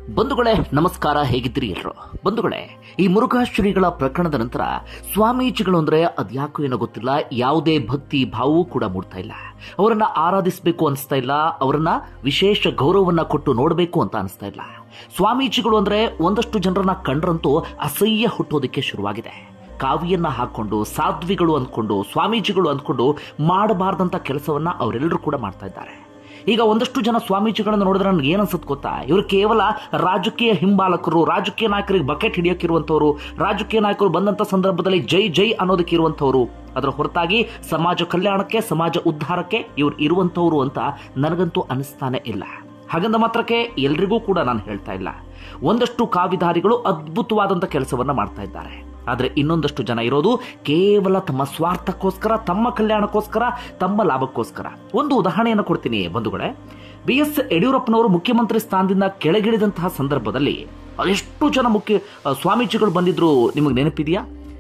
ಬಂಧುಗಳೇ ನಮಸ್ಕಾರ ಹೇಗಿದ್ದೀರಿ ಎಲ್ರು ಬಂಧುಗಳೇ ಈ ಮುರುಘಾ ಶ್ರೀಗಳ ಪ್ರಕರಣದ ನಂತರ ಸ್ವಾಮೀಜಿಗಳು ಅಂದ್ರೆ ಅದ್ಯಾಕೋ ಏನೋ ಗೊತ್ತಿಲ್ಲ ಯಾವುದೇ ಭಕ್ತಿ ಭಾವವೂ ಕೂಡ ಮೂಡ್ತಾ ಇಲ್ಲ ಅವರನ್ನ ಆರಾಧಿಸಬೇಕು ಅನಿಸ್ತಾ ಇಲ್ಲ ಅವರನ್ನ ವಿಶೇಷ ಗೌರವವನ್ನ ಕೊಟ್ಟು ನೋಡಬೇಕು ಅಂತ ಅನಿಸ್ತಾ ಇಲ್ಲ ಸ್ವಾಮೀಜಿಗಳು ಅಂದ್ರೆ ಒಂದಷ್ಟು ಜನರನ್ನ ಕಂಡ್ರಂತೂ ಅಸಹ್ಯ ಹುಟ್ಟೋದಕ್ಕೆ ಶುರುವಾಗಿದೆ ಕಾವಿಯನ್ನ ಹಾಕೊಂಡು ಸಾಧ್ವಿಗಳು ಅಂದ್ಕೊಂಡು ಸ್ವಾಮೀಜಿಗಳು ಅಂದ್ಕೊಂಡು ಮಾಡಬಾರ್ದಂತ ಕೆಲಸವನ್ನ ಅವರೆಲ್ಲರೂ ಕೂಡ ಮಾಡ್ತಾ ಇದ್ದಾರೆ ಈಗ ಒಂದಷ್ಟು ಜನ ಸ್ವಾಮೀಜಿಗಳನ್ನು ನೋಡಿದ್ರೆ ನನಗೆ ಏನು ಅನ್ಸುತ್ತೆ ಗೊತ್ತಾ ಇವರು ಕೇವಲ ರಾಜಕೀಯ ಹಿಂಬಾಲಕರು ರಾಜಕೀಯ ನಾಯಕರಿಗೆ ಬಕೆಟ್ ಹಿಡಿಯೋಕ್ಕಿರುವಂಥವ್ರು ರಾಜಕೀಯ ನಾಯಕರು ಬಂದಂಥ ಸಂದರ್ಭದಲ್ಲಿ ಜೈ ಜೈ ಅನ್ನೋದಕ್ಕೆ ಇರುವಂಥವ್ರು ಅದರ ಹೊರತಾಗಿ ಸಮಾಜ ಕಲ್ಯಾಣಕ್ಕೆ ಸಮಾಜ ಉದ್ಧಾರಕ್ಕೆ ಇವ್ರು ಇರುವಂಥವ್ರು ಅಂತ ನನಗಂತೂ ಅನಿಸ್ತಾನೆ ಇಲ್ಲ ಹಾಗಂದ ಮಾತ್ರಕ್ಕೆ ಎಲ್ರಿಗೂ ಕೂಡ ನಾನು ಹೇಳ್ತಾ ಇಲ್ಲ ಒಂದಷ್ಟು ಕಾವಿಧಾರಿಗಳು ಅದ್ಭುತವಾದಂಥ ಕೆಲಸವನ್ನ ಮಾಡ್ತಾ ಇದ್ದಾರೆ ಆದರೆ ಇನ್ನೊಂದಷ್ಟು ಜನ ಇರೋದು ಕೇವಲ ತಮ್ಮ ಸ್ವಾರ್ಥಕ್ಕೋಸ್ಕರ ತಮ್ಮ ಕಲ್ಯಾಣಕ್ಕೋಸ್ಕರ ತಮ್ಮ ಲಾಭಕ್ಕೋಸ್ಕರ ಒಂದು ಉದಾಹರಣೆಯನ್ನು ಕೊಡ್ತೀನಿ ಬಂಧುಗಳೇ ಬಿ ಎಸ್ ಯಡಿಯೂರಪ್ಪನವರು ಮುಖ್ಯಮಂತ್ರಿ ಸ್ಥಾನದಿಂದ ಕೆಳಗಿಳಿದಂತಹ ಸಂದರ್ಭದಲ್ಲಿ ಎಷ್ಟು ಜನ ಮುಖ್ಯ ಆ, ಸ್ವಾಮೀಜಿಗಳು ಬಂದಿದ್ರು ನಿಮಗೆ ನೆನಪಿದೆಯಾ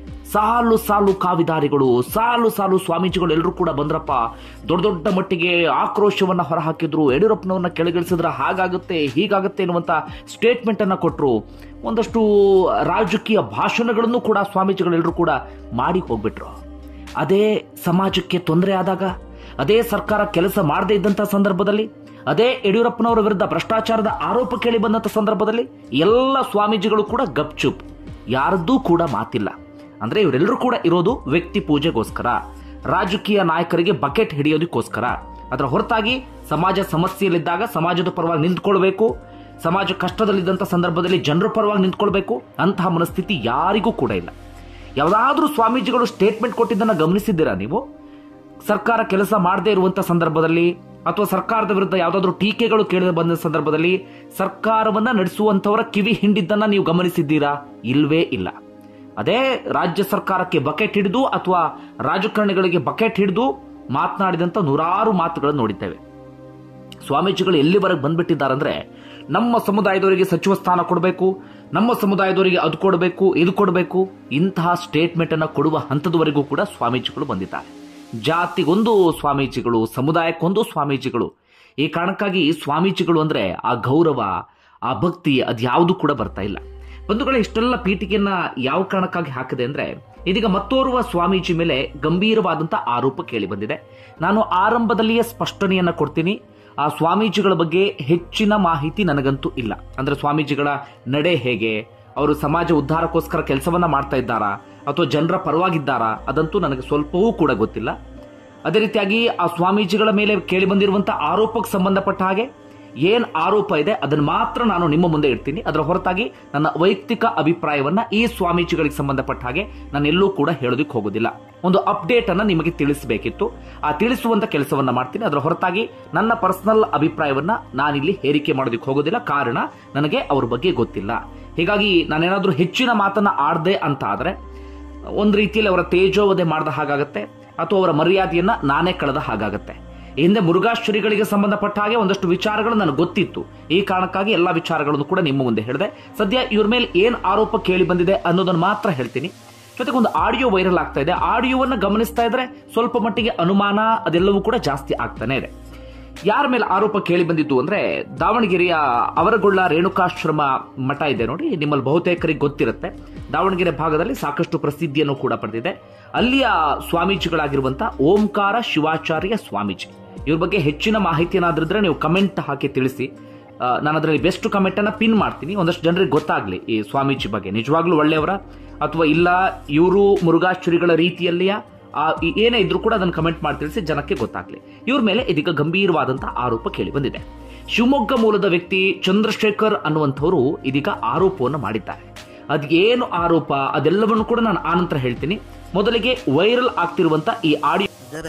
ಸಾಲು ಸಾಲು ಕಾವಿದಾರಿಗಳು ಸಾಲು ಸಾಲು ಸ್ವಾಮೀಜಿಗಳು ಎಲ್ಲರೂ ಕೂಡ ಬಂದ್ರಪ್ಪ ದೊಡ್ಡ ದೊಡ್ಡ ಮಟ್ಟಿಗೆ ಆಕ್ರೋಶವನ್ನ ಹೊರಹಾಕಿದ್ರು ಯಡಿಯೂರಪ್ಪನವ್ರನ್ನ ಕೆಳಗಿಳಿಸಿದ್ರೆ ಹಾಗಾಗುತ್ತೆ ಹೀಗಾಗುತ್ತೆ ಎನ್ನುವಂತ ಸ್ಟೇಟ್ಮೆಂಟ್ ಅನ್ನ ಕೊಟ್ಟರು ಒಂದಷ್ಟು ರಾಜಕೀಯ ಭಾಷಣಗಳನ್ನು ಕೂಡ ಸ್ವಾಮೀಜಿಗಳೆಲ್ಲರೂ ಕೂಡ ಮಾಡಿ ಹೋಗ್ಬಿಟ್ರು ಅದೇ ಸಮಾಜಕ್ಕೆ ತೊಂದರೆ ಆದಾಗ ಅದೇ ಸರ್ಕಾರ ಕೆಲಸ ಮಾಡದೇ ಇದ್ದಂಥ ಸಂದರ್ಭದಲ್ಲಿ ಅದೇ ಯಡಿಯೂರಪ್ಪನವರ ವಿರುದ್ಧ ಭ್ರಷ್ಟಾಚಾರದ ಆರೋಪ ಕೇಳಿ ಬಂದಂಥ ಸಂದರ್ಭದಲ್ಲಿ ಎಲ್ಲ ಸ್ವಾಮೀಜಿಗಳು ಕೂಡ ಗಪ್ಚುಪ್ ಯಾರದ್ದೂ ಕೂಡ ಮಾತಿಲ್ಲ ಅಂದ್ರೆ ಇವರೆಲ್ಲರೂ ಕೂಡ ಇರೋದು ವ್ಯಕ್ತಿ ಪೂಜೆಗೋಸ್ಕರ ರಾಜಕೀಯ ನಾಯಕರಿಗೆ ಬಕೆಟ್ ಹಿಡಿಯೋದಕ್ಕೋಸ್ಕರ ಅದರ ಹೊರತಾಗಿ ಸಮಾಜ ಸಮಸ್ಯೆಯಲ್ಲಿದ್ದಾಗ ಸಮಾಜದ ಪರವಾಗಿ ನಿಂತ್ಕೊಳ್ಬೇಕು ಸಮಾಜ ಕಷ್ಟದಲ್ಲಿದ್ದಂಥ ಸಂದರ್ಭದಲ್ಲಿ ಜನರ ಪರವಾಗಿ ನಿಂತ್ಕೊಳ್ಬೇಕು ಅಂತಹ ಮನಸ್ಥಿತಿ ಯಾರಿಗೂ ಕೂಡ ಇಲ್ಲ ಯಾವುದಾದ್ರೂ ಸ್ವಾಮೀಜಿಗಳು ಸ್ಟೇಟ್ಮೆಂಟ್ ಕೊಟ್ಟಿದ್ದನ್ನ ಗಮನಿಸಿದ್ದೀರಾ ನೀವು ಸರ್ಕಾರ ಕೆಲಸ ಮಾಡದೇ ಇರುವಂತ ಸಂದರ್ಭದಲ್ಲಿ ಅಥವಾ ಸರ್ಕಾರದ ವಿರುದ್ಧ ಯಾವುದಾದ್ರೂ ಟೀಕೆಗಳು ಕೇಳಿ ಬಂದ ಸಂದರ್ಭದಲ್ಲಿ ಸರ್ಕಾರವನ್ನ ನಡೆಸುವಂತವರ ಕಿವಿ ಹಿಂಡಿದ್ದನ್ನ ನೀವು ಗಮನಿಸಿದ್ದೀರಾ ಇಲ್ವೇ ಇಲ್ಲ ಅದೇ ರಾಜ್ಯ ಸರ್ಕಾರಕ್ಕೆ ಬಕೆಟ್ ಹಿಡಿದು ಅಥವಾ ರಾಜಕಾರಣಿಗಳಿಗೆ ಬಕೆಟ್ ಹಿಡಿದು ಮಾತನಾಡಿದಂತ ನೂರಾರು ಮಾತುಗಳನ್ನು ನೋಡಿದ್ದೇವೆ ಸ್ವಾಮೀಜಿಗಳು ಎಲ್ಲಿವರೆಗೆ ಬಂದ್ಬಿಟ್ಟಿದ್ದಾರಂದ್ರೆ ನಮ್ಮ ಸಮುದಾಯದವರಿಗೆ ಸಚಿವ ಸ್ಥಾನ ಕೊಡಬೇಕು ನಮ್ಮ ಸಮುದಾಯದವರಿಗೆ ಅದು ಕೊಡಬೇಕು ಇದು ಕೊಡಬೇಕು ಇಂತಹ ಸ್ಟೇಟ್ಮೆಂಟ್ ಅನ್ನ ಕೊಡುವ ಹಂತದವರೆಗೂ ಕೂಡ ಸ್ವಾಮೀಜಿಗಳು ಬಂದಿದ್ದಾರೆ ಜಾತಿಗೊಂದು ಸ್ವಾಮೀಜಿಗಳು ಸಮುದಾಯಕ್ಕೊಂದು ಸ್ವಾಮೀಜಿಗಳು ಈ ಕಾರಣಕ್ಕಾಗಿ ಸ್ವಾಮೀಜಿಗಳು ಅಂದ್ರೆ ಆ ಗೌರವ ಆ ಭಕ್ತಿ ಅದ್ಯಾವುದು ಕೂಡ ಬರ್ತಾ ಇಲ್ಲ ಬಂಧುಗಳೇ ಇಷ್ಟೆಲ್ಲ ಪೀಠಿಕೆಯನ್ನ ಯಾವ ಕಾರಣಕ್ಕಾಗಿ ಹಾಕಿದೆ ಅಂದ್ರೆ ಇದೀಗ ಮತ್ತೋರ್ವ ಸ್ವಾಮೀಜಿ ಮೇಲೆ ಗಂಭೀರವಾದಂತ ಆರೋಪ ಕೇಳಿ ಬಂದಿದೆ ನಾನು ಆರಂಭದಲ್ಲಿಯೇ ಸ್ಪಷ್ಟನೆಯನ್ನ ಕೊಡ್ತೀನಿ ಆ ಸ್ವಾಮೀಜಿಗಳ ಬಗ್ಗೆ ಹೆಚ್ಚಿನ ಮಾಹಿತಿ ನನಗಂತೂ ಇಲ್ಲ ಅಂದ್ರೆ ಸ್ವಾಮೀಜಿಗಳ ನಡೆ ಹೇಗೆ ಅವರು ಸಮಾಜ ಉದ್ಧಾರಕ್ಕೋಸ್ಕರ ಕೆಲಸವನ್ನ ಮಾಡ್ತಾ ಇದ್ದಾರಾ ಅಥವಾ ಜನರ ಪರವಾಗಿದ್ದಾರಾ ಅದಂತೂ ನನಗೆ ಸ್ವಲ್ಪವೂ ಕೂಡ ಗೊತ್ತಿಲ್ಲ ಅದೇ ರೀತಿಯಾಗಿ ಆ ಸ್ವಾಮೀಜಿಗಳ ಮೇಲೆ ಕೇಳಿ ಬಂದಿರುವಂತಹ ಆರೋಪಕ್ಕೆ ಸಂಬಂಧಪಟ್ಟ ಹಾಗೆ ಏನ್ ಆರೋಪ ಇದೆ ಅದನ್ನ ಮಾತ್ರ ನಾನು ನಿಮ್ಮ ಮುಂದೆ ಇಡ್ತೀನಿ ಅದರ ಹೊರತಾಗಿ ನನ್ನ ವೈಯಕ್ತಿಕ ಅಭಿಪ್ರಾಯವನ್ನ ಈ ಸ್ವಾಮೀಜಿಗಳಿಗೆ ಸಂಬಂಧಪಟ್ಟ ಹಾಗೆ ನಾನು ಎಲ್ಲೂ ಕೂಡ ಹೇಳೋದಕ್ಕೆ ಹೋಗೋದಿಲ್ಲ ಒಂದು ಅಪ್ಡೇಟ್ ಅನ್ನ ನಿಮಗೆ ತಿಳಿಸಬೇಕಿತ್ತು ಆ ತಿಳಿಸುವಂತ ಕೆಲಸವನ್ನ ಮಾಡ್ತೀನಿ ಅದರ ಹೊರತಾಗಿ ನನ್ನ ಪರ್ಸನಲ್ ಅಭಿಪ್ರಾಯವನ್ನ ನಾನಿಲ್ಲಿ ಹೇರಿಕೆ ಮಾಡೋದಕ್ಕೆ ಹೋಗೋದಿಲ್ಲ ಕಾರಣ ನನಗೆ ಅವ್ರ ಬಗ್ಗೆ ಗೊತ್ತಿಲ್ಲ ಹೀಗಾಗಿ ನಾನೇನಾದ್ರೂ ಹೆಚ್ಚಿನ ಮಾತನ್ನ ಆಡ್ದೆ ಅಂತ ಆದ್ರೆ ಒಂದು ರೀತಿಯಲ್ಲಿ ಅವರ ತೇಜೋವಧೆ ಮಾಡಿದ ಹಾಗಾಗತ್ತೆ ಅಥವಾ ಅವರ ಮರ್ಯಾದೆಯನ್ನ ನಾನೇ ಕಳೆದ ಹಾಗಾಗತ್ತೆ ಈ ಹಿಂದೆ ಮುರುಘಾ ಶ್ರೀಗಳಿಗೆ ಸಂಬಂಧಪಟ್ಟ ಹಾಗೆ ಒಂದಷ್ಟು ವಿಚಾರಗಳು ನನಗೆ ಗೊತ್ತಿತ್ತು ಈ ಕಾರಣಕ್ಕಾಗಿ ಎಲ್ಲಾ ವಿಚಾರಗಳನ್ನು ಕೂಡ ನಿಮ್ಮ ಮುಂದೆ ಹೇಳಿದೆ ಸದ್ಯ ಇವ್ರ ಮೇಲೆ ಏನ್ ಆರೋಪ ಕೇಳಿ ಬಂದಿದೆ ಅನ್ನೋದನ್ನ ಮಾತ್ರ ಹೇಳ್ತೀನಿ ಜೊತೆಗೆ ಒಂದು ಆಡಿಯೋ ವೈರಲ್ ಆಗ್ತಾ ಇದೆ ಆಡಿಯೋವನ್ನ ಗಮನಿಸ್ತಾ ಇದ್ರೆ ಸ್ವಲ್ಪ ಮಟ್ಟಿಗೆ ಅನುಮಾನ ಅದೆಲ್ಲವೂ ಕೂಡ ಜಾಸ್ತಿ ಆಗ್ತಾನೆ ಇದೆ ಯಾರ ಮೇಲೆ ಆರೋಪ ಕೇಳಿ ಬಂದಿದ್ದು ಅಂದ್ರೆ ದಾವಣಗೆರೆಯ ಅವರಗೊಳ್ಳ ರೇಣುಕಾಶ್ರಮ ಮಠ ಇದೆ ನೋಡಿ ನಿಮ್ಮಲ್ಲಿ ಬಹುತೇಕರಿಗೆ ಗೊತ್ತಿರುತ್ತೆ ದಾವಣಗೆರೆ ಭಾಗದಲ್ಲಿ ಸಾಕಷ್ಟು ಪ್ರಸಿದ್ಧಿಯನ್ನು ಕೂಡ ಪಡೆದಿದೆ ಅಲ್ಲಿಯ ಸ್ವಾಮೀಜಿಗಳಾಗಿರುವಂತ ಓಂಕಾರ ಶಿವಾಚಾರ್ಯ ಸ್ವಾಮೀಜಿ ಇವ್ರ ಬಗ್ಗೆ ಹೆಚ್ಚಿನ ಮಾಹಿತಿ ಏನಾದ್ರಿದ್ರೆ ನೀವು ಕಮೆಂಟ್ ಹಾಕಿ ತಿಳಿಸಿ ಆ, ನಾನು ಅದರಲ್ಲಿ ಬೆಸ್ಟ್ ಕಮೆಂಟ್ ಅನ್ನ ಪಿನ್ ಮಾಡ್ತೀನಿ ಒಂದಷ್ಟು ಜನರಿಗೆ ಗೊತ್ತಾಗ್ಲಿ ಈ ಸ್ವಾಮೀಜಿ ಬಗ್ಗೆ ನಿಜವಾಗ್ಲೂ ಒಳ್ಳೆಯವರ ಅಥವಾ ಇಲ್ಲ ಇವರು ಮುರುಘಾಶ್ರೀಗಳ ರೀತಿಯಲ್ಲಿಯ ಆ ಈ- ಏನೇ ಇದ್ರೂ ಕೂಡ ಅದನ್ನು ಕಮೆಂಟ್ ಮಾಡಿ ತಿಳಿಸಿ ಜನಕ್ಕೆ ಗೊತ್ತಾಗ್ಲಿ ಇವ್ರ ಮೇಲೆ ಇದೀಗ ಗಂಭೀರವಾದಂತಹ ಆರೋಪ ಕೇಳಿ ಬಂದಿದೆ ಶಿವಮೊಗ್ಗ ಮೂಲದ ವ್ಯಕ್ತಿ ಚಂದ್ರಶೇಖರ್ ಅನ್ನುವಂಥವರು ಇದೀಗ ಆರೋಪವನ್ನು ಮಾಡಿದ್ದಾರೆ ಅದೇನು ಆರೋಪ ಅದೆಲ್ಲವನ್ನು ಕೂಡ ನಾನು ಆನಂತರ ಹೇಳ್ತೀನಿ ಮೊದಲಿಗೆ ವೈರಲ್ ಆಗ್ತಿರುವಂತ ಈ ಆಡಿಯೋ ಜರೆ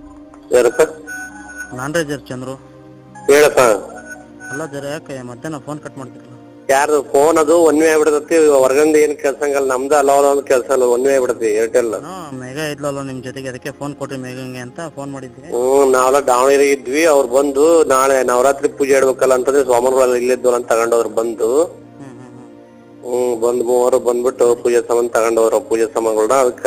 ಯಾರಪ್ಪ ನಾನ್ ರೇ ಜರ್ ಚಂದ್ರು ಹೇಳಪ್ಪ ಅಲ್ಲ ಜರ ಯಾಕೆ ಮಧ್ಯಾಹ್ನ ಫೋನ್ ಕಟ್ ಮಾಡ್ತಿರಲ್ಲ ಯಾರ್ದು ಫೋನ್ ಅದು ಒನ್ ವೇ ಆಗ್ಬಿಡತೈತಿ ಹೊರಗಂದ ಏನ್ ಕೆಲ್ಸಂಗಲ್ಲ ನಮ್ದು ಅಲ್ಲ ಒಂದು ಕೆಲಸ ಅಲ್ಲ ಒನ್ ವೇ ಆಗ್ಬಿಡತಿ ಏರ್ಟೆಲ್ ನಾನು ಮೇಘ ಇದ್ಲಲ್ಲ ನಿಮ್ ಜೊತೆಗೆ ಅದಕ್ಕೆ ಫೋನ್ ಕೊಟ್ರಿ ಮೇಘಂಗೆ ಅಂತ ಫೋನ್ ಮಾಡಿದ್ದೆ ಹ್ಮ್ ನಾವೆಲ್ಲ ದಾವಣಗೆರೆ ಇದ್ವಿ ಅವ್ರು ಬಂದು ನಾಳೆ ನವರಾತ್ರಿ ಪೂಜೆ ಇಡ್ಬೇಕಲ್ಲ ಅಂತಂದ್ರೆ ಸ್ವಾಮಿಗಳು ಇಲ್ಲಿದ್ದು ಅಂತ ತಗೊಂಡವ್ರು ಬಂದು ಹ್ಮ್ ಹ್ಮ್ ಹ್ಮ್ ಹ್ಮ್ ಬಂದ್ ಮೂವರು ಬಂದ್ಬಿಟ್ಟು ಪೂಜೆ ಸಾಮಾನ್ ತಗೊಂಡವ್ರು ಪೂಜೆ ಸಾಮಾನ್ಗಳನ್ನ ಅದಕ್ಕ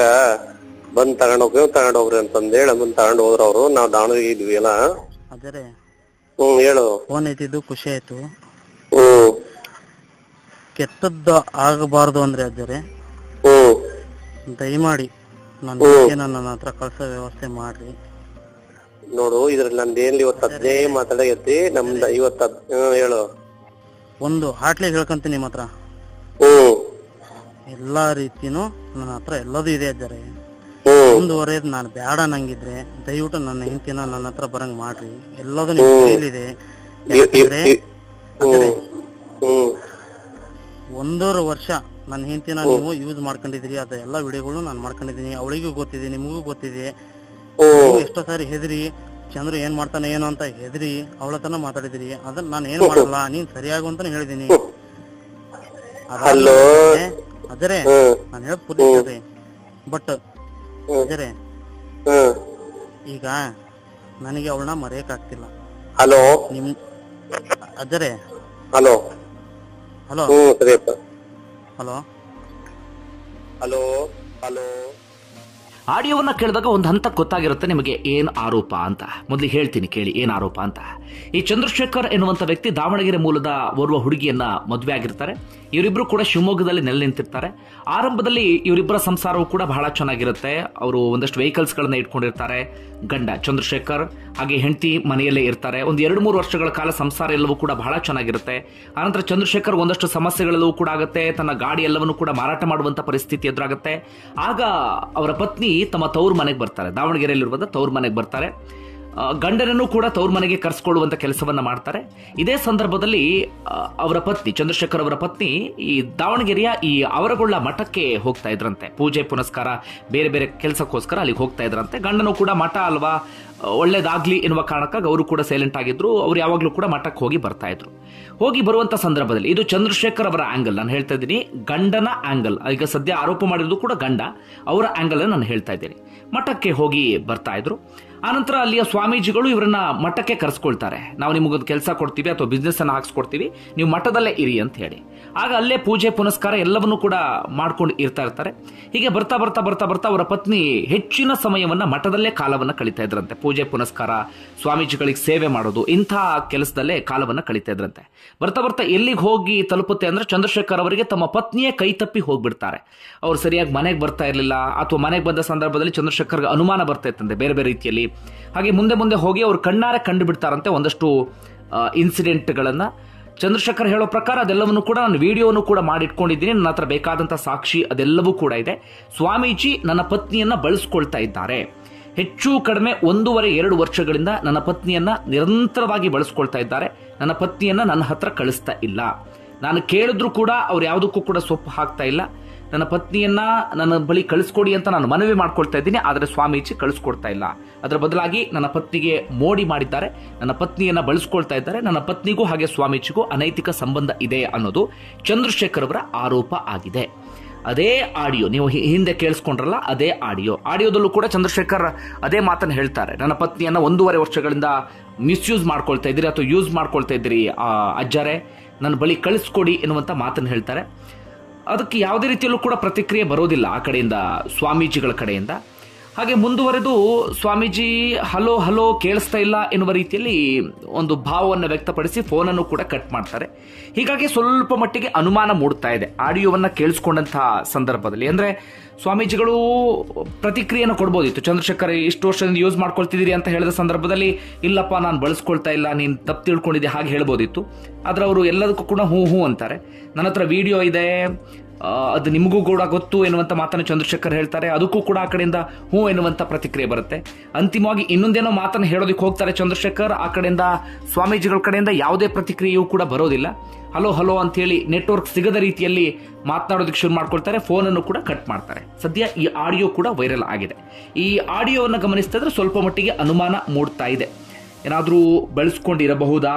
ಬಂದ್ ತಗೊಂಡ್ ಹೋಗ್ರಿ ತಗೊಂಡ್ ಹೋಗ್ರಿ ಅಂತಂದೇಳಿ ಬಂದ್ ತಗೊಂಡ್ ಹೋದ್ರು ಅವ್ರು ನಾವ್ ದಾವಣಗೆರೆ ಇದ್ವಿ ಎಲ್ಲ ಅದರೆ ಹ್ಮ್ ಹೇಳು ಫೋನ್ ಎತ್ತಿದ್ದು ಖುಷಿ ಆಯ್ತು ಹ್ಮ್ ಕೆಟ್ಟದ್ದು ಆಗಬಾರ್ದು ಅಂದ್ರೆ ಅಜ್ಜರೆ ಹ್ಮ್ ದಯಮಾಡಿ ನನ್ನ ಹೆಂಡತಿನ ನನ್ನ ಹತ್ರ ಕಳ್ಸೋ ವ್ಯವಸ್ಥೆ ಮಾಡ್ರಿ ನೋಡು ಇದ್ರಲ್ಲಿ ನಂದೇನ್ಲಿ ಇವತ್ತು ಅದೇ ಮಾತಾಡಕತ್ತಿ ನಮ್ದ ಇವತ್ತ ಹೇಳು ಒಂದು ಹಾಟ್ಲಿ ಹೇಳ್ಕೊಂತೀನಿ ನಿಮ್ಮ ಹತ್ರ ಹ್ಮ್ ಎಲ್ಲಾ ರೀತಿನೂ ನನ್ನ ಹತ್ರ ಎಲ್ಲದೂ ಇದೆ ಅಜ್ಜರೆ ಹ್ಮ್ ಮುಂದುವರೆದ್ ನಾನು ಬೇಡ ನಂಗಿದ್ರೆ ದಯವಿಟ್ಟು ನನ್ನ ಹೆಂಡತಿನ ನನ್ನ ಹತ್ರ ಬರಂಗ್ ಮಾಡ್ರಿ ಎಲ್ಲದೂ ನಿಮ್ ಕೈಲಿದೆ ಇ- ಇ- ಯಾಕಂದ್ರೆ ಇ- ಹ್ಮ್ ಹ್ಮ್ ಒಂದೂವರೆ ವರ್ಷ ನನ್ನ ಹೆಂಡತಿನ ನೀವು ಯೂಸ್ ಮಾಡ್ಕೊಂಡಿದ್ರಿ ಅದ ಎಲ್ಲಾ ವಿಡಿಯೋಗಳು ನಾನು ಮಾಡ್ಕೊಂಡಿದೀನಿ ಅವಳಿಗೂ ಗೊತ್ತಿದೆ ನಿಮಗೂ ಗೊತ್ತಿದೆ ಹ್ಮ್ ನೀವು ಎಷ್ಟೋ ಸಾರಿ ಹೆದರಿ ಚಂದ್ರು ಏನ್ ಮಾಡ್ತಾನೆ ಏನು ಅಂತ ಹೆದರಿ ಅವಳ ತನ ಮಾತಾಡಿದಿರಿ ಅದನ್ನ ನಾನು ಏನ್ ಮಾಡಲ್ಲ ನೀನ್ ಸರಿಯಾಗು ಅಂತಾನೆ ಹೇಳಿದೀನಿ ಹಲೋ ಅದರೇ ಹ್ಮ್ ನಾನು ಹೇಳದ್ ಪೂರ್ತಿ ಬಟ್ ಹ್ಮ್ ಅಜರೆ ಹ್ಮ್ ಈಗ ನನಗೆ ಅವಳನ್ನ ಮರೆಯಕ್ ಆಗ್ತಿಲ್ಲ ಹಲೋ ನಿಮ್ ಅಜರೆ ಹಲೋ ಹಲೋ ಹ್ಮ್ ಸರಿಯಪ್ಪ ಹಲೋ ಹಲೋ ಹಲೋ ಆಡಿಯೋವನ್ನ ಕೇಳಿದಾಗ ಒಂದು ಹಂತ ಗೊತ್ತಾಗಿರುತ್ತೆ ನಿಮಗೆ ಏನ್ ಆರೋಪ ಅಂತ ಮೊದಲಿಗೆ ಹೇಳ್ತೀನಿ ಕೇಳಿ ಏನ್ ಆರೋಪ ಅಂತ ಈ ಚಂದ್ರಶೇಖರ್ ಎನ್ನುವಂತ ವ್ಯಕ್ತಿ ದಾವಣಗೆರೆ ಮೂಲದ ಓರ್ವ ಹುಡುಗಿಯನ್ನ ಮದುವೆ ಆಗಿರ್ತಾರೆ ಇವರಿಬ್ರು ಕೂಡ ಶಿವಮೊಗ್ಗದಲ್ಲಿ ನೆಲೆ ನಿಂತಿರ್ತಾರೆ ಆರಂಭದಲ್ಲಿ ಇವರಿಬ್ಬರ ಸಂಸಾರವು ಕೂಡ ಬಹಳ ಚೆನ್ನಾಗಿರುತ್ತೆ ಅವರು ಒಂದಷ್ಟು ವೆಹಿಕಲ್ಸ್ ಗಳನ್ನ ಇಟ್ಕೊಂಡಿರ್ತಾರೆ ಗಂಡ ಚಂದ್ರಶೇಖರ್ ಹಾಗೆ ಹೆಂಡತಿ ಮನೆಯಲ್ಲೇ ಇರ್ತಾರೆ ಒಂದು ಎರಡು ಮೂರು ವರ್ಷಗಳ ಕಾಲ ಸಂಸಾರ ಎಲ್ಲವೂ ಕೂಡ ಬಹಳ ಚೆನ್ನಾಗಿರುತ್ತೆ ಆನಂತರ ಚಂದ್ರಶೇಖರ್ ಒಂದಷ್ಟು ಸಮಸ್ಯೆಗಳೆಲ್ಲವೂ ಕೂಡ ಆಗುತ್ತೆ ತನ್ನ ಗಾಡಿ ಎಲ್ಲವನ್ನು ಕೂಡ ಮಾರಾಟ ಮಾಡುವಂತ ಪರಿಸ್ಥಿತಿ ಎದುರಾಗುತ್ತೆ ಆಗ ಅವರ ಪತ್ನಿ ತಮ್ಮ ತವ್ರ ಮನೆಗೆ ಬರ್ತಾರೆ ದಾವಣಗೆರೆಯಲ್ಲಿರುವಂತ ತವ್ರ ಮನೆಗೆ ಬರ್ತಾರೆ ಆ, ಗಂಡನನ್ನು ಕೂಡ ತವ್ರ ಮನೆಗೆ ಕರೆಸ್ಕೊಳ್ಳುವಂತ ಕೆಲಸವನ್ನ ಮಾಡ್ತಾರೆ ಇದೇ ಸಂದರ್ಭದಲ್ಲಿ ಆ, ಅವರ ಪತ್ನಿ ಚಂದ್ರಶೇಖರ್ ಅವರ ಪತ್ನಿ ಈ ದಾವಣಗೆರೆಯ ಈ ಅವರಗೊಳ್ಳ ಮಠಕ್ಕೆ ಹೋಗ್ತಾ ಇದ್ರಂತೆ ಪೂಜೆ ಪುನಸ್ಕಾರ ಬೇರೆ ಬೇರೆ ಕೆಲಸಕ್ಕೋಸ್ಕರ ಅಲ್ಲಿಗೆ ಹೋಗ್ತಾ ಇದ್ರಂತೆ ಗಂಡನು ಕೂಡ ಮಠ ಅಲ್ವಾ ಆ, ಒಳ್ಳೇದಾಗ್ಲಿ ಎನ್ನುವ ಕಾರಣಕ್ಕಾಗಿ ಅವರು ಕೂಡ ಸೈಲೆಂಟ್ ಆಗಿದ್ರು ಅವ್ರು ಯಾವಾಗಲೂ ಕೂಡ ಮಠಕ್ಕೆ ಹೋಗಿ ಬರ್ತಾ ಇದ್ರು ಹೋಗಿ ಬರುವಂತ ಸಂದರ್ಭದಲ್ಲಿ ಇದು ಚಂದ್ರಶೇಖರ್ ಅವರ ಆಂಗಲ್ ನಾನು ಹೇಳ್ತಾ ಇದ್ದೀನಿ ಗಂಡನ ಆಂಗಲ್ ಈಗ ಸದ್ಯ ಆರೋಪ ಮಾಡಿರೋದು ಕೂಡ ಗಂಡ ಅವರ ಆಂಗಲ್ ನಾನು ಹೇಳ್ತಾ ಇದ್ದೀನಿ ಮಠಕ್ಕೆ ಹೋಗಿ ಬರ್ತಾ ಇದ್ರು ಆನಂತರ ಅಲ್ಲಿಯ ಸ್ವಾಮೀಜಿಗಳು ಇವರನ್ನ ಮಠಕ್ಕೆ ಕರೆಸ್ಕೊಳ್ತಾರೆ ನಾವು ನಿಮಗೊಂದು ಕೆಲಸ ಕೊಡ್ತೀವಿ ಅಥವಾ ಬಿಸ್ನೆಸ್ ಅನ್ನ ಹಾಕ್ಸ್ಕೊಡ್ತೀವಿ ನೀವು ಮಠದಲ್ಲೇ ಇರಿ ಅಂತ ಹೇಳಿ ಆಗ ಅಲ್ಲೇ ಪೂಜೆ ಪುನಸ್ಕಾರ ಎಲ್ಲವನ್ನೂ ಕೂಡ ಮಾಡ್ಕೊಂಡು ಇರ್ತಾ ಇರ್ತಾರೆ ಹೀಗೆ ಬರ್ತಾ ಬರ್ತಾ ಬರ್ತಾ ಬರ್ತಾ ಅವರ ಪತ್ನಿ ಹೆಚ್ಚಿನ ಸಮಯವನ್ನ ಮಠದಲ್ಲೇ ಕಾಲವನ್ನ ಕಳೀತಾ ಇದ್ರಂತೆ ಪೂಜೆ ಪುನಸ್ಕಾರ ಸ್ವಾಮೀಜಿಗಳಿಗೆ ಸೇವೆ ಮಾಡೋದು ಇಂಥ ಕೆಲಸದಲ್ಲೇ ಕಾಲವನ್ನ ಕಳೀತಾ ಇದ್ರಂತೆ ಬರ್ತಾ ಬರ್ತಾ ಎಲ್ಲಿಗೆ ಹೋಗಿ ತಲುಪುತ್ತೆ ಅಂದ್ರೆ ಚಂದ್ರಶೇಖರ್ ಅವರಿಗೆ ತಮ್ಮ ಪತ್ನಿಯೇ ಕೈ ತಪ್ಪಿ ಹೋಗ್ಬಿಡ್ತಾರೆ ಅವ್ರು ಸರಿಯಾಗಿ ಮನೆಗೆ ಬರ್ತಾ ಇರಲಿಲ್ಲ ಅಥವಾ ಮನೆಗೆ ಬಂದ ಸಂದರ್ಭದಲ್ಲಿ ಚಂದ್ರಶೇಖರ್ಗೆ ಅನುಮಾನ ಬರ್ತಾ ಇತ್ತಂತೆ ಬೇರೆ ಬೇರೆ ರೀತಿಯಲ್ಲಿ ಹಾಗೆ ಮುಂದೆ ಮುಂದೆ ಹೋಗಿ ಅವ್ರು ಕಣ್ಣಾರೆ ಕಂಡು ಬಿಡ್ತಾರಂತೆ ಒಂದಷ್ಟು ಇನ್ಸಿಡೆಂಟ್ಗಳನ್ನ ಚಂದ್ರಶೇಖರ್ ಹೇಳೋ ಪ್ರಕಾರ ಅದೆಲ್ಲವನ್ನು ಕೂಡ ನಾನು ವಿಡಿಯೋನು ಕೂಡ ಮಾಡಿಟ್ಕೊಂಡಿದ್ದೀನಿ ನನ್ನ ಹತ್ರ ಬೇಕಾದಂತ ಸಾಕ್ಷಿ ಅದೆಲ್ಲವೂ ಕೂಡ ಇದೆ ಸ್ವಾಮೀಜಿ ನನ್ನ ಪತ್ನಿಯನ್ನ ಬಳಸ್ಕೊಳ್ತಾ ಇದ್ದಾರೆ ಹೆಚ್ಚು ಕಡಿಮೆ ಒಂದೂವರೆ ಎರಡು ವರ್ಷಗಳಿಂದ ನನ್ನ ಪತ್ನಿಯನ್ನ ನಿರಂತರವಾಗಿ ಬಳಸ್ಕೊಳ್ತಾ ಇದ್ದಾರೆ ನನ್ನ ಪತ್ನಿಯನ್ನ ನನ್ನ ಹತ್ರ ಕಳಿಸ್ತಾ ಇಲ್ಲ ನಾನು ಕೇಳಿದ್ರು ಕೂಡ ಅವ್ರು ಯಾವುದಕ್ಕೂ ಕೂಡ ಸೊಪ್ಪು ಹಾಕ್ತಾ ಇಲ್ಲ ನನ್ನ ಪತ್ನಿಯನ್ನ ನನ್ನ ಬಳಿ ಕಳಿಸ್ಕೊಡಿ ಅಂತ ನಾನು ಮನವಿ ಮಾಡ್ಕೊಳ್ತಾ ಇದ್ದೀನಿ ಆದರೆ ಸ್ವಾಮೀಜಿ ಕಳಿಸ್ಕೊಡ್ತಾ ಇಲ್ಲ ಅದರ ಬದಲಾಗಿ ನನ್ನ ಪತ್ನಿಗೆ ಮೋಡಿ ಮಾಡಿದ್ದಾರೆ ನನ್ನ ಪತ್ನಿಯನ್ನ ಬಳಸ್ಕೊಳ್ತಾ ಇದ್ದಾರೆ ನನ್ನ ಪತ್ನಿಗೂ ಹಾಗೆ ಸ್ವಾಮೀಜಿಗೂ ಅನೈತಿಕ ಸಂಬಂಧ ಇದೆ ಅನ್ನೋದು ಚಂದ್ರಶೇಖರ್ ಅವರ ಆರೋಪ ಆಗಿದೆ ಅದೇ ಆಡಿಯೋ ನೀವು ಹಿ- ಹಿಂದೆ ಕೇಳಿಸ್ಕೊಂಡ್ರಲ್ಲ ಅದೇ ಆಡಿಯೋ ಆಡಿಯೋದಲ್ಲೂ ಕೂಡ ಚಂದ್ರಶೇಖರ್ ಅದೇ ಮಾತನ್ನು ಹೇಳ್ತಾರೆ ನನ್ನ ಪತ್ನಿಯನ್ನ ಒಂದೂವರೆ ವರ್ಷಗಳಿಂದ ಮಿಸ್ಯೂಸ್ ಮಾಡ್ಕೊಳ್ತಾ ಇದ್ದೀರಿ ಅಥವಾ ಯೂಸ್ ಮಾಡ್ಕೊಳ್ತಾ ಇದ್ದೀರಿ ಆ, ಅಜ್ಜರೇ ನನ್ನ ಬಳಿ ಕಳಿಸ್ಕೊಡಿ ಎನ್ನುವಂತ ಮಾತನ್ನು ಹೇಳ್ತಾರೆ ಅದಕ್ಕೆ ಯಾವುದೇ ರೀತಿಯಲ್ಲೂ ಕೂಡ ಪ್ರತಿಕ್ರಿಯೆ ಬರೋದಿಲ್ಲ ಆ ಕಡೆಯಿಂದ ಸ್ವಾಮೀಜಿಗಳ ಕಡೆಯಿಂದ ಹಾಗೆ ಮುಂದುವರೆದು ಸ್ವಾಮೀಜಿ ಹಲೋ ಹಲೋ ಕೇಳಿಸ್ತಾ ಇಲ್ಲ ಎನ್ನುವ ರೀತಿಯಲ್ಲಿ ಒಂದು ಭಾವವನ್ನು ವ್ಯಕ್ತಪಡಿಸಿ ಫೋನನ್ನು ಕೂಡ ಕಟ್ ಮಾಡ್ತಾರೆ ಹೀಗಾಗಿ ಸ್ವಲ್ಪ ಮಟ್ಟಿಗೆ ಅನುಮಾನ ಮೂಡ್ತಾ ಇದೆ ಆಡಿಯೋವನ್ನ ಕೇಳಿಸ್ಕೊಂಡಂತಹ ಸಂದರ್ಭದಲ್ಲಿ ಅಂದ್ರೆ ಸ್ವಾಮೀಜಿಗಳು ಪ್ರತಿಕ್ರಿಯೆಯನ್ನು ಕೊಡ್ಬೋದಿತ್ತು ಚಂದ್ರಶೇಖರ್ ಇಷ್ಟು ವರ್ಷದಿಂದ ಯೂಸ್ ಮಾಡ್ಕೊಳ್ತಿದ್ದೀರಿ ಅಂತ ಹೇಳಿದ ಸಂದರ್ಭದಲ್ಲಿ ಇಲ್ಲಪ್ಪ ನಾನು ಬಳಸ್ಕೊಳ್ತಾ ಇಲ್ಲ ನೀನು ತಪ್ಪು ತಿಳ್ಕೊಂಡಿದ್ದೆ ಹಾಗೆ ಹೇಳ್ಬೋದಿತ್ತು ಆದ್ರೆ ಅವರು ಎಲ್ಲದಕ್ಕೂ ಕೂಡ ಹ್ಞೂ ಹ್ಞೂ ಅಂತಾರೆ ನನ್ನ ಹತ್ರ ವಿಡಿಯೋ ಇದೆ ಆ, ಅದು ನಿಮಗೂ ಕೂಡ ಗೊತ್ತು ಎನ್ನುವಂತ ಮಾತನ್ನು ಚಂದ್ರಶೇಖರ್ ಹೇಳ್ತಾರೆ ಅದಕ್ಕೂ ಕೂಡ ಆ ಕಡೆಯಿಂದ ಹ್ಞೂ ಎನ್ನುವಂತ ಪ್ರತಿಕ್ರಿಯೆ ಬರುತ್ತೆ ಅಂತಿಮವಾಗಿ ಇನ್ನೊಂದೇನೋ ಮಾತನ್ನು ಹೇಳೋದಕ್ಕೆ ಹೋಗ್ತಾರೆ ಚಂದ್ರಶೇಖರ್ ಆ ಕಡೆಯಿಂದ ಸ್ವಾಮೀಜಿಗಳ ಕಡೆಯಿಂದ ಯಾವುದೇ ಪ್ರತಿಕ್ರಿಯೆಯೂ ಕೂಡ ಬರೋದಿಲ್ಲ ಹಲೋ ಹಲೋ ಅಂತ ಹೇಳಿ ನೆಟ್ವರ್ಕ್ ಸಿಗದ ರೀತಿಯಲ್ಲಿ ಮಾತನಾಡೋದಕ್ಕೆ ಶುರು ಮಾಡ್ಕೊಳ್ತಾರೆ ಫೋನ್ ಅನ್ನು ಕೂಡ ಕಟ್ ಮಾಡ್ತಾರೆ ಸದ್ಯ ಈ ಆಡಿಯೋ ಕೂಡ ವೈರಲ್ ಆಗಿದೆ ಈ ಆಡಿಯೋವನ್ನು ಗಮನಿಸ್ತಾ ಇದ್ರೆ ಸ್ವಲ್ಪ ಮಟ್ಟಿಗೆ ಅನುಮಾನ ಮೂಡ್ತಾ ಇದೆ ಏನಾದರೂ ಬೆಳೆಸ್ಕೊಂಡಿರಬಹುದಾ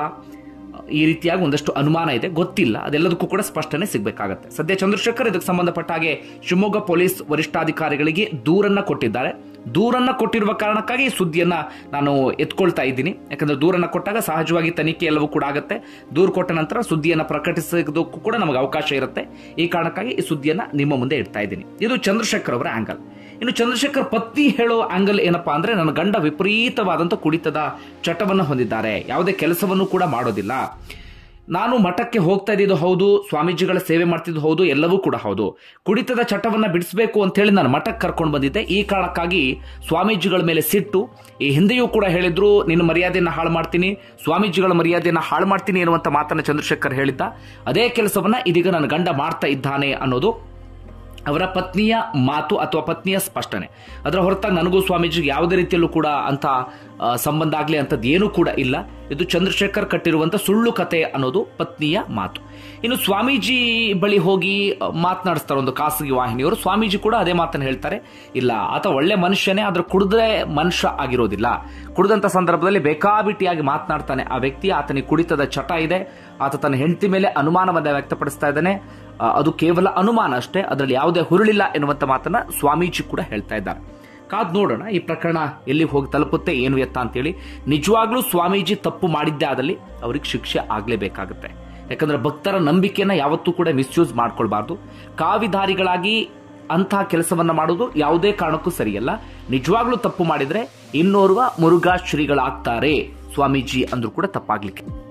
ಈ ರೀತಿಯಾಗಿ ಒಂದಷ್ಟು ಅನುಮಾನ ಇದೆ ಗೊತ್ತಿಲ್ಲ ಅದೆಲ್ಲದಕ್ಕೂ ಕೂಡ ಸ್ಪಷ್ಟನೆ ಸಿಗಬೇಕಾಗತ್ತೆ ಸದ್ಯ ಚಂದ್ರಶೇಖರ್ ಇದಕ್ಕೆ ಸಂಬಂಧಪಟ್ಟ ಹಾಗೆ ಶಿವಮೊಗ್ಗ ಪೊಲೀಸ್ ವರಿಷ್ಠಾಧಿಕಾರಿಗಳಿಗೆ ದೂರನ್ನ ಕೊಟ್ಟಿದ್ದಾರೆ ದೂರನ್ನ ಕೊಟ್ಟಿರುವ ಕಾರಣಕ್ಕಾಗಿ ಈ ಸುದ್ದಿಯನ್ನ ನಾನು ಎತ್ಕೊಳ್ತಾ ಇದ್ದೀನಿ ಯಾಕಂದ್ರೆ ದೂರನ್ನ ಕೊಟ್ಟಾಗ ಸಹಜವಾಗಿ ತನಿಖೆ ಎಲ್ಲವೂ ಕೂಡ ಆಗುತ್ತೆ ದೂರು ಕೊಟ್ಟ ನಂತರ ಸುದ್ದಿಯನ್ನ ಪ್ರಕಟಿಸೋದಕ್ಕೂ ಕೂಡ ನಮಗೆ ಅವಕಾಶ ಇರುತ್ತೆ ಈ ಕಾರಣಕ್ಕಾಗಿ ಈ ಸುದ್ದಿಯನ್ನ ನಿಮ್ಮ ಮುಂದೆ ಇಡ್ತಾ ಇದ್ದೀನಿ ಇದು ಚಂದ್ರಶೇಖರ್ ಅವರ ಆಂಗಲ್ ಇನ್ನು ಚಂದ್ರಶೇಖರ್ ಪತ್ನಿ ಹೇಳೋ ಆಂಗಲ್ ಏನಪ್ಪಾ ಅಂದ್ರೆ ನನ್ನ ಗಂಡ ವಿಪರೀತವಾದಂತ ಕುಡಿತದ ಚಟವನ್ನು ಹೊಂದಿದ್ದಾರೆ ಯಾವುದೇ ಕೆಲಸವನ್ನು ಕೂಡ ಮಾಡೋದಿಲ್ಲ ನಾನು ಮಠಕ್ಕೆ ಹೋಗ್ತಾ ಇದ್ದಿದ್ದು ಹೌದು ಸ್ವಾಮೀಜಿಗಳ ಸೇವೆ ಮಾಡ್ತಿದ್ದು ಹೌದು ಎಲ್ಲವೂ ಕೂಡ ಹೌದು ಕುಡಿತದ ಚಟವನ್ನ ಬಿಡಿಸಬೇಕು ಅಂತ ಹೇಳಿ ನಾನು ಮಠಕ್ಕೆ ಕರ್ಕೊಂಡು ಬಂದಿದ್ದೆ ಈ ಕಾರಣಕ್ಕಾಗಿ ಸ್ವಾಮೀಜಿಗಳ ಮೇಲೆ ಸಿಟ್ಟು ಈ ಹಿಂದೆಯೂ ಕೂಡ ಹೇಳಿದ್ರು ನಿನ್ನ ಮರ್ಯಾದೆಯನ್ನ ಹಾಳು ಮಾಡ್ತೀನಿ ಸ್ವಾಮೀಜಿಗಳ ಮರ್ಯಾದೆಯನ್ನ ಹಾಳು ಮಾಡ್ತೀನಿ ಎನ್ನುವಂತ ಮಾತನ್ನ ಚಂದ್ರಶೇಖರ್ ಹೇಳಿದ್ದ ಅದೇ ಕೆಲಸವನ್ನ ಇದೀಗ ನನ್ನ ಗಂಡ ಮಾಡ್ತಾ ಇದ್ದಾನೆ ಅನ್ನೋದು ಅವರ ಪತ್ನಿಯ ಮಾತು ಅಥವಾ ಪತ್ನಿಯ ಸ್ಪಷ್ಟನೆ ಅದರ ಹೊರತಾಗಿ ನನಗೂ ಸ್ವಾಮೀಜಿಗೆ ಯಾವುದೇ ರೀತಿಯಲ್ಲೂ ಕೂಡ ಅಂತ ಆ, ಸಂಬಂಧ ಆಗಲಿ ಅಂಥದ್ದು ಏನೂ ಕೂಡ ಇಲ್ಲ ಇದು ಚಂದ್ರಶೇಖರ್ ಕಟ್ಟಿರುವಂತ ಸುಳ್ಳು ಕತೆ ಅನ್ನೋದು ಪತ್ನಿಯ ಮಾತು ಇನ್ನು ಸ್ವಾಮೀಜಿ ಬಳಿ ಹೋಗಿ ಆ, ಮಾತನಾಡಿಸ್ತಾರೆ ಒಂದು ಖಾಸಗಿ ವಾಹಿನಿಯವರು ಸ್ವಾಮೀಜಿ ಕೂಡ ಅದೇ ಮಾತನ್ನು ಹೇಳ್ತಾರೆ ಇಲ್ಲ ಆತ ಒಳ್ಳೆ ಮನುಷ್ಯನೇ ಆದ್ರೆ ಕುಡಿದ್ರೆ ಮನುಷ್ಯ ಆಗಿರೋದಿಲ್ಲ ಕುಡಿದಂತ ಸಂದರ್ಭದಲ್ಲಿ ಬೇಕಾಬಿಟ್ಟಿಯಾಗಿ ಮಾತನಾಡ್ತಾನೆ ಆ ವ್ಯಕ್ತಿ ಆತನಿಗೆ ಕುಡಿತದ ಚಟ ಇದೆ ಆತ ತನ್ನ ಹೆಂಡತಿ ಮೇಲೆ ಅನುಮಾನವನ್ನ ವ್ಯಕ್ತಪಡಿಸ್ತಾ ಇದ್ದಾನೆ ಆ, ಅದು ಕೇವಲ ಅನುಮಾನ ಅಷ್ಟೇ ಅದರಲ್ಲಿ ಯಾವುದೇ ಹುರುಳಿಲ್ಲ ಎನ್ನುವಂತ ಮಾತನ್ನ ಸ್ವಾಮೀಜಿ ಕೂಡ ಹೇಳ್ತಾ ಇದ್ದಾರೆ ಕಾದ್ ನೋಡೋಣ ಈ ಪ್ರಕರಣ ಎಲ್ಲಿ ಹೋಗಿ ತಲುಪುತ್ತೆ ಏನು ಎತ್ತ ಅಂತೇಳಿ ನಿಜವಾಗ್ಲೂ ಸ್ವಾಮೀಜಿ ತಪ್ಪು ಮಾಡಿದ್ದೇ ಆದಲ್ಲಿ ಅವ್ರಿಗೆ ಶಿಕ್ಷೆ ಆಗ್ಲೇಬೇಕಾಗುತ್ತೆ ಯಾಕಂದ್ರೆ ಭಕ್ತರ ನಂಬಿಕೆಯನ್ನ ಯಾವತ್ತೂ ಕೂಡ ಮಿಸ್ಯೂಸ್ ಮಾಡ್ಕೊಳ್ಬಾರ್ದು ಕಾವಿಧಾರಿಗಳಾಗಿ ಅಂತಹ ಕೆಲಸವನ್ನ ಮಾಡೋದು ಯಾವುದೇ ಕಾರಣಕ್ಕೂ ಸರಿಯಲ್ಲ ನಿಜವಾಗ್ಲೂ ತಪ್ಪು ಮಾಡಿದ್ರೆ ಇನ್ನೋರ್ವ ಮುರುಘಾ ಶ್ರೀಗಳಾಗ್ತಾರೆ ಸ್ವಾಮೀಜಿ ಅಂದ್ರೂ ಕೂಡ ತಪ್ಪಾಗ್ಲಿಕ್ಕೆ